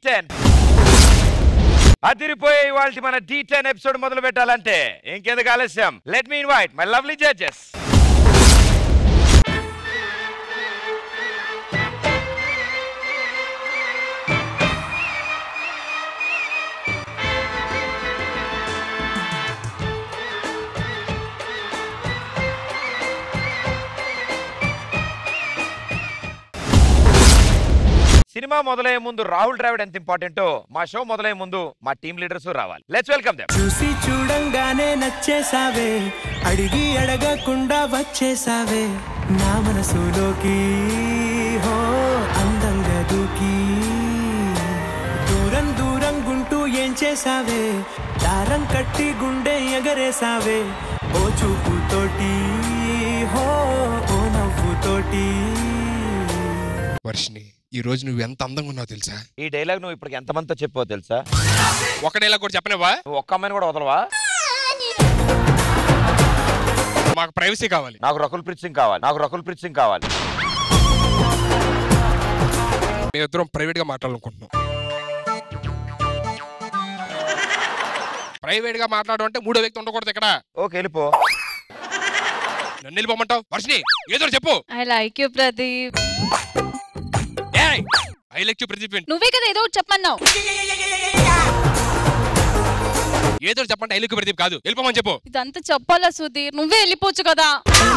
Ten అదిరిపోయే ఇవాళ మన డి టెన్ ఎపిసోడ్ మొదలు పెట్టాలంటే ఇంకెందుకు ఆలస్యం let me invite my lovely judges cinema మొదలయ్యే ముందు రాహుల్ ద్రావిడ్ ఎంత ఇంపార్టెంటో మా షో మొదలయ్యే ముందు మా టీమ్ లీడర్స్ రావాలి లెట్స్ వెల్కమ్ దెమ్ చూసి చూడంగానే నచ్చేసావే అడిగి అడగకుండా వచ్చేసావే నా మనసులోకి హో అందంగా దూకి దూరం దూరం గుంటూ ఏం చేసావే దారం కట్టి గుండె ఎగరేసావే ఓ చూపుతోటి హో ఓ నవ్వుతోటి వర్షిని ఈ రోజు నువ్వు ఎంత అందంగా ఉన్నావు తెలుసా ఈ డైలాగ్ నువ్వు ఇప్పటికి ఎంతమందితో చెప్పావు తెలుసా ఒకటేలా కూడా చెప్పనివ్వా నువ్వు ఒక్క అమ్మాయిని కూడా వదలవా మాకు ప్రైవసీ కావాలి నాకు రకుల్ ప్రీత్ సింగ్ కావాలి నాకు రకుల్ ప్రీత్ సింగ్ కావాలి మేము ఇద్దరం ప్రైవేట్ గా మాట్లాడాలనుకుంటున్నాం ప్రైవేట్ గా మాట్లాడడం అంటే మూడో వ్యక్తి ఉండకూడదు ఇక్కడ ఓకే వెళ్ళిపో నన్ను వెళ్ళిపోమంటావు వర్షిని ఏదో చెప్పు I like you Pradeep I like you Pradeep ఏంటి? నువ్వే కదా ఏదో ఒకటి చెప్పమన్నావు ఏదో చెప్పండి ఐ లైక్ యూ ప్రదీప్ కాదు వెళ్ళిపోమని చెప్పు ఇదంతా చెప్పాలా సుధీర్ నువ్వే వెళ్ళిపోవచ్చు కదా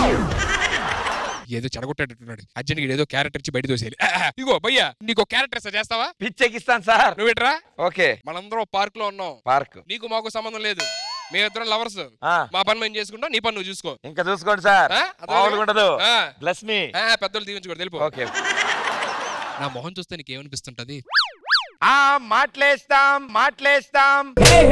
ఏదో చెడగొట్టేటట్టున్నాడు అర్జెంట్ ఏదో క్యారెక్టర్ ఇచ్చి బయట దోసేయాలి ఇగో భయ్యా నీకు క్యారెక్టర్ చేస్తావా పిచ్చెక్కిస్తాను సార్ నువ్వేట్రా ఓకే మనందరం పార్క్ లో ఉన్నాం పార్క్ నీకు మాకు సంబంధం లేదు మేమిద్దరం లవర్స్ ఆ, మా పని మేము చేసుకుంటాం నీ పని నువ్వు చూసుకో ఇంకా చూసుకోండి సార్ ఆ? అర్థమైందా? మామూలుగా ఉండదు ఆ. బ్లెస్ మీ ఆ, పెద్దోళ్ళు దీవించుకోడు వెళ్ళిపో ఓకే నా మొహం చూస్తే నీకు ఏమనిపిస్తుంటది ఆ మాట్లేస్తాం మాట్లేస్తాం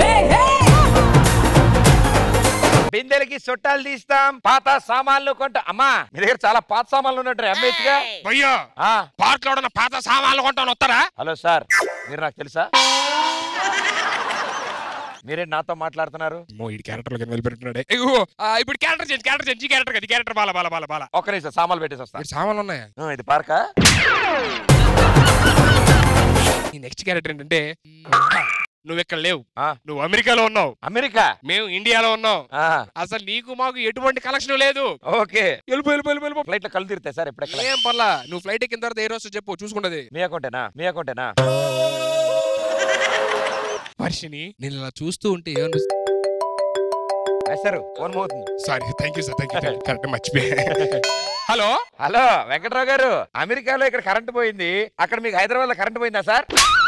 బిందెలకి చుట్టాలు తీస్తాం పాత సామాన్లు కొంట అమ్మా మీ దగ్గర చాలా పాత సామాన్లు ఉన్నట్టు అమ్మేచ్చుగా భయ్యా ఆ, పార్క్ లో ఉన్న పాత సామాన్లు కొంటాను వస్తారా హలో సార్ మీరు నాకు తెలుసా మీరేంటి నాతో మాట్లాడుతున్నారు మో ఈ క్యారెక్టర్ లో వెళ్ళిపెట్టున్నాడే ఇప్పుడు క్యారెక్టర్ చేంజ్ క్యారెక్టర్ చేంజ్ ఈ క్యారెక్టర్ కదా క్యారెక్టర్ బాల బాల బాల బాల ఒక్క నిమిషం సామాన్లు పెట్టేసి వస్తా ఇక్కడ సామాన్లు ఉన్నాయా ఆ, ఇది పార్కా ఈ నెక్స్ట్ క్యారెక్టర్ ఏంటంటే నువ్వు ఇక్కడ లేవు ఆ, నువ్వు అమెరికాలో ఉన్నావు అమెరికా మేము ఇండియాలో ఉన్నాం ఆ, అసలు నీకు మాకు ఎటువంటి కలెక్షన్ లేదు ఓకే వెళ్ళిపో వెళ్ళిపో వెళ్ళిపో, వెళ్ళిపో ఫ్లైట్ లో కళ్ళు తిరుగుతాయి సార్ ఎప్పుడెక్కడ ఏం పర్లా నువ్వు ఫ్లైట్ ఎక్కిన తర్వాత ఏ రోజు చెప్పు చూసుకుంటది మీ అకౌంటేనా మీ అకౌంటేనా వర్షిని నేను ఇలా చూస్తూ ఉంటే ఏమనిపిస్తుంది సార్ ఫోన్ మోగుతుంది sorry thank you sir thank you correct మర్చిపోయా హలో హలో వెంకట్రావు గారు అమెరికాలో ఇక్కడ కరెంట్ పోయింది అక్కడ మీకు హైదరాబాద్ లో కరెంట్ పోయిందా సార్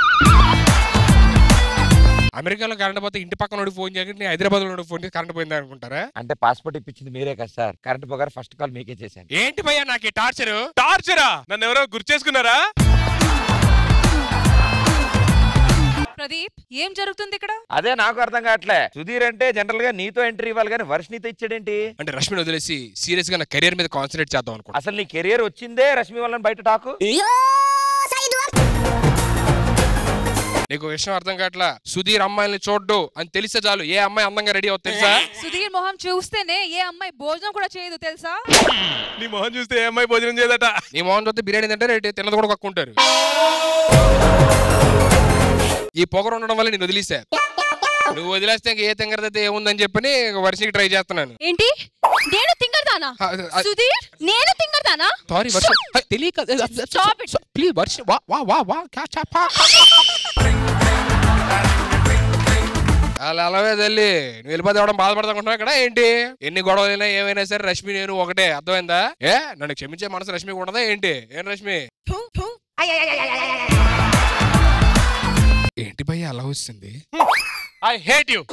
అమెరికాలో కరెంట్ పోతే ఇంటి పక్కన నుండి ఫోన్ చేయకండి నేను హైదరాబాద్ లో ఫోన్ చేసి కరెంట్ పోయిందా అనుకుంటారా అంటే పాస్పోర్ట్ ఇప్పించింది మీరే కదా సార్ కరెంట్ పోగారు ఫస్ట్ కాల్ మీకే చేశాను ఏంటి భయ్యా నాకు ఈ టార్చర్ టార్చరా నన్ను ఎవరో గుర్తు చేసుకున్నారా ప్రదీప్ ఏం జరుగుతుంది ఇక్కడ అదే నాకు అర్థం కావట్లే సుధీర్ అంటే జనరల్ గా నీతో ఎంట్రీ ఇవ్వాలి కానీ వర్షినితో ఇచ్చాడేంటి అంటే రష్మిని వదిలేసి సీరియస్ గా నా కెరీర్ మీద కాన్సన్ట్రేట్ చేద్దాం అనుకుంటా అసలు నీ కెరియర్ వచ్చిందే రష్మి వాళ్ళని బయట టాకు నీకు విషయం అర్థం కావట్లా సుధీర్ అమ్మాయిని చూడ్డు అని తెలిసే చాలు ఏ అమ్మాయి అందంగా రెడీ అవుతుంది తెలుసా సుధీర్ మొహం చూస్తేనే ఏ అమ్మాయి భోజనం కూడా చేయదు తెలుసా నీ మొహం చూస్తే ఏ అమ్మాయి భోజనం చేయదట నీ మోహన్ చూస్తే బిర్యానీ తింటే రేటు తిన్నది కూడా కక్కుంటారు ఈ పొగరు ఉండడం వల్ల నేను వదిలేసా నువ్వు వదిలేస్తే ఇంకా ఏ తింగరదైతే ఏముందని చెప్పని వర్షికి ట్రై చేస్తున్నాను ఏంటి నేను తింగరదానా సుధీర్ నేను తింగరదానా సారీ వర్ష తెలియక Stop it. ప్లీజ్ వర్ష వా వా వా వా క్యా చాపా అలా అలాగే తల్లి నువ్వు వెళ్ళిపోతే ఎవడం బాధపడతానుకుంటున్నావు ఇక్కడ ఏంటి ఎన్ని గొడవలైనా ఏమైనా సరే రష్మి నేను ఒకటే అర్థమైందా ఏ నన్ను క్షమించే మనసు రష్మికి ఉండదా ఏంటి ఏం రష్మి ఏంటి భయ్య అలా వస్తుంది ఐ హేట్ యు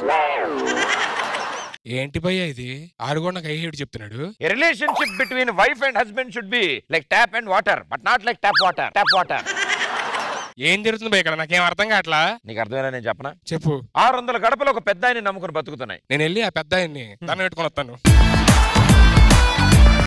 ఏంటి భయ్య ఇది ఆడు కూడా నాకు ఐ హేట్ చెప్తున్నాడు A relationship between wife and husband should be like tap and water, but not like tap water. Tap water. ఏం జరుగుతుంది భయ్య ఇక్కడ నాకేం అర్థం కావట్లా నీకు అర్థమైనా నేను చెప్పనా చెప్పు ఆరు వందల గడపలు ఒక పెద్ద ఆయన నమ్ముకుని బతుకుతున్నాయి నేను వెళ్ళి ఆ పెద్ద ఆయన్ని దండం పెట్టుకొని వస్తాను